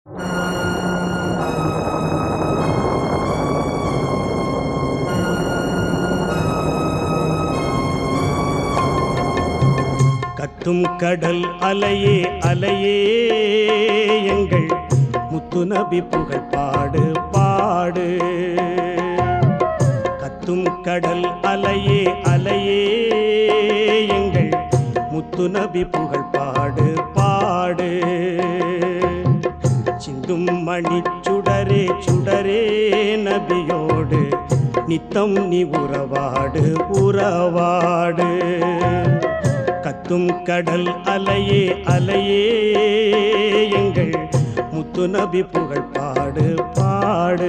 கத்தும் கடல் அலையே அலையே எங்கள் முத்து நபி புகழ் பாடு பாடு கத்தும் கடல் அலையே அலையே எங்கள் முத்து நபி புகழ் பாடு பாடு சிந்தும் மணி சுடரே சுடரே நபியோடு நித்தம் நீ உறவாடு உறவாடு கத்தும் கடல் அலையே அலையே எங்கள் முத்து நபி புகழ் பாடு பாடு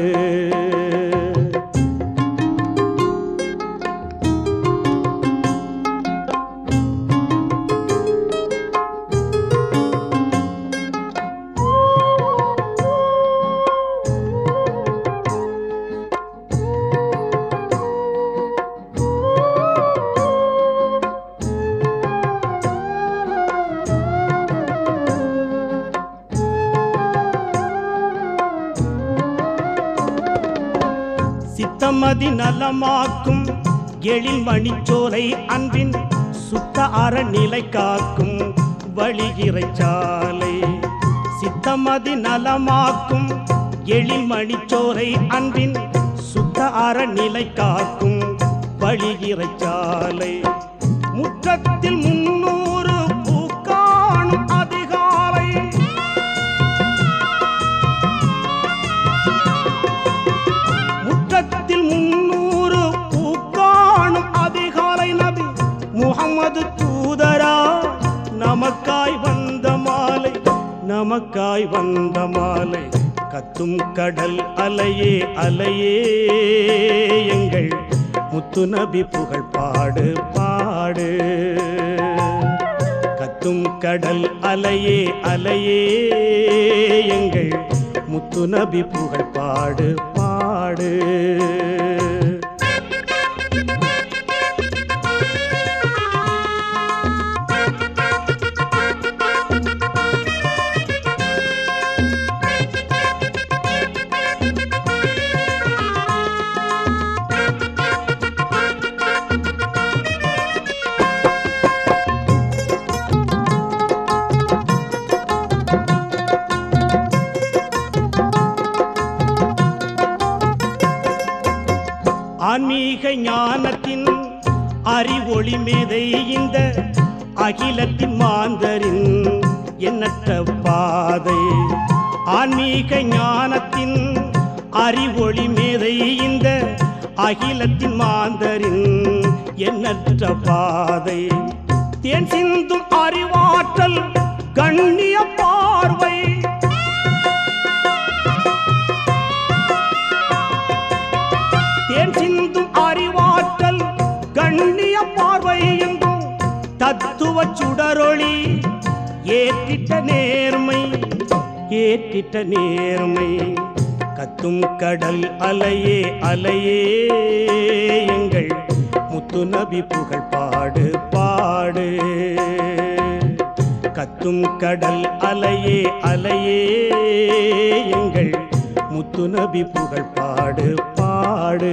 சித்தமதி நலமாக்கும் எழில் மணிச்சோலை அன்பின் சுத்த அறநிலை காக்கும் வழிகிறை சாலை சித்தமதி நலமாக்கும் எழில் மணிச்சோலை அன்பின் சுத்த அறநிலை காக்கும் வழிகிறை சாலை முற்றத்தில் முன்னூறு பூக்காணும் அதிகாலை முற்றத்தில் முன்னூறு பூக்காணும் அதிகாலை நபி முகமது தூதரா நமக்காய் வந்த மாலை நமக்காய் வந்த மாலை கத்தும் கடல் அலையே அலையே எங்கள் முத்து நபி புகழ் பாடு பாடு கத்தும் கடல் அலையே அலையே எங்கள் முத்து நபி புகழ் பாடு பாடு ஆன்மீக ஞானத்தின் அறிவொளி மேதை இந்த அகிலத்தின் மாந்தரின் எண்ணற்ற பாதை ஆன்மீக ஞானத்தின் அறிவொளி மேதை இந்த அகிலத்தின் மாந்தரின் எண்ணற்ற பாதை தேன் சிந்தும் அறிவாற்றல் கண்ணிய பார்வை தேன் சிந்தும் அறிவாற்றல் கண்ணிய பார்வை எங்கும் தத்துவ சுடரொளி ஏற்றிட்ட நேர்மை ஏற்றிட்ட நேர்மை கத்தும் கடல் அலையே அலையே எங்கள் முத்து நபி புகழ் பாடு பாடு கத்தும் கடல் அலையே அலையே எங்கள் முத்து நபி புகழ் பாடு பாடு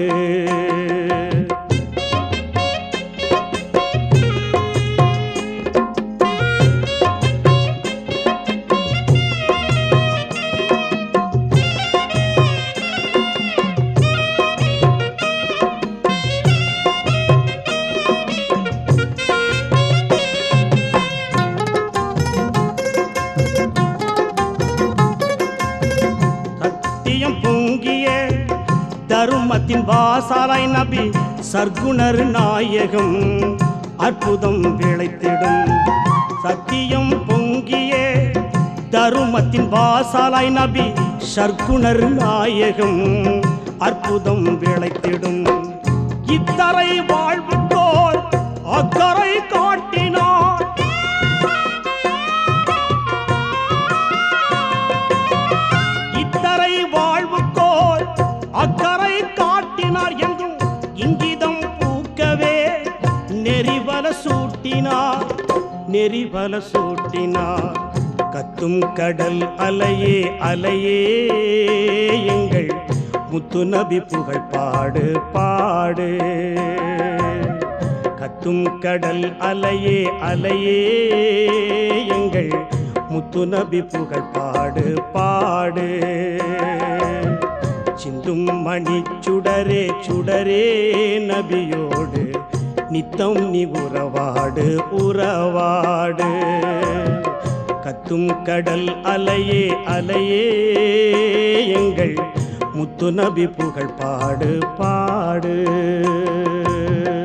சத்தியம் பொங்கிய தருமத்தின் வாசாலாய் நபி சர்க்குணர் நாயகம் அற்புதம் விளைத்திடும் சத்தியம் பொங்கிய தருமத்தின் வாசாலாய் நபி சர்க்குணர் நாயகம் அற்புதம் விளைத்திடும் இத்தரை வாழ்வுக்கோர் அக்கறை காட்டினார் இத்தரை வாழ்வுக்கோள் அக்கறை காட்டினார் என்றும் இங்கிதம் பூக்கவே நெறிவல சூட்டினார் நெறிவல சூட்டினார் கத்தும் கடல் அலையே அலையே எங்கள் முத்து நபி புகழ் பாடு பாடு கத்தும் கடல் அலையே அலையே எங்கள் முத்து நபி புகழ் பாடு பாடு சிந்தும் மணி சுடரே சுடரே நபியோடு நித்தம் நீ உறவாடு உறவாடு கத்தும் கடல் அலையே அலையே எங்கள் முத்து நபி புகழ் பாடு பாடு